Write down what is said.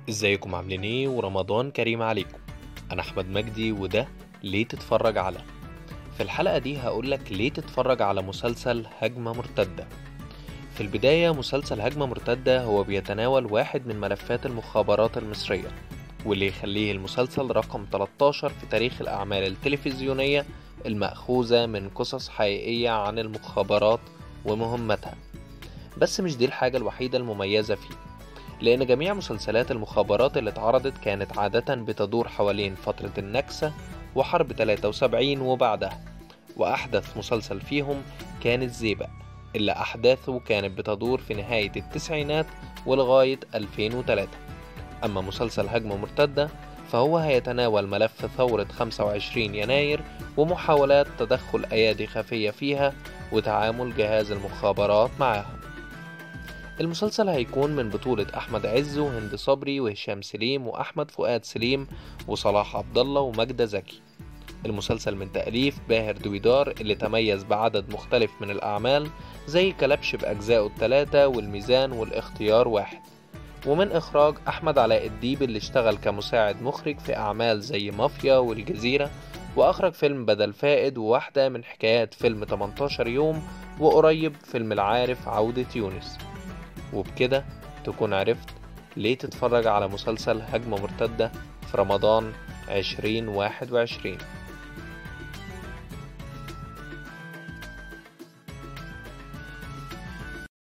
ازيكم عاملين ايه ورمضان كريم عليكم انا احمد مجدي وده ليه تتفرج على في الحلقة دي هقولك ليه تتفرج على مسلسل هجمة مرتدة في البداية مسلسل هجمة مرتدة هو بيتناول واحد من ملفات المخابرات المصرية واللي يخليه المسلسل رقم 13 في تاريخ الأعمال التلفزيونية المأخوذة من قصص حقيقية عن المخابرات ومهمتها بس مش دي الحاجة الوحيدة المميزة فيه لأن جميع مسلسلات المخابرات اللي اتعرضت كانت عادة بتدور حوالين فترة النكسة وحرب 73 وبعدها وأحدث مسلسل فيهم كان الزيبق اللي أحداثه كانت بتدور في نهاية التسعينات ولغاية 2003 أما مسلسل هجمة مرتدة فهو هيتناول ملف ثورة 25 يناير ومحاولات تدخل أيادي خفية فيها وتعامل جهاز المخابرات معها المسلسل هيكون من بطولة أحمد عز وهند صبري وهشام سليم وأحمد فؤاد سليم وصلاح عبد الله وماجدة زكي المسلسل من تأليف باهر دويدار اللي تميز بعدد مختلف من الأعمال زي كلبش بأجزائه التلاتة والميزان والاختيار واحد ومن إخراج أحمد علاء الديب اللي اشتغل كمساعد مخرج في أعمال زي مافيا والجزيرة وأخرج فيلم بدل فائد وواحدة من حكايات فيلم 18 يوم وقريب فيلم العارف عودة يونس وبكده تكون عرفت ليه تتفرج على مسلسل هجمة مرتدة في رمضان 2021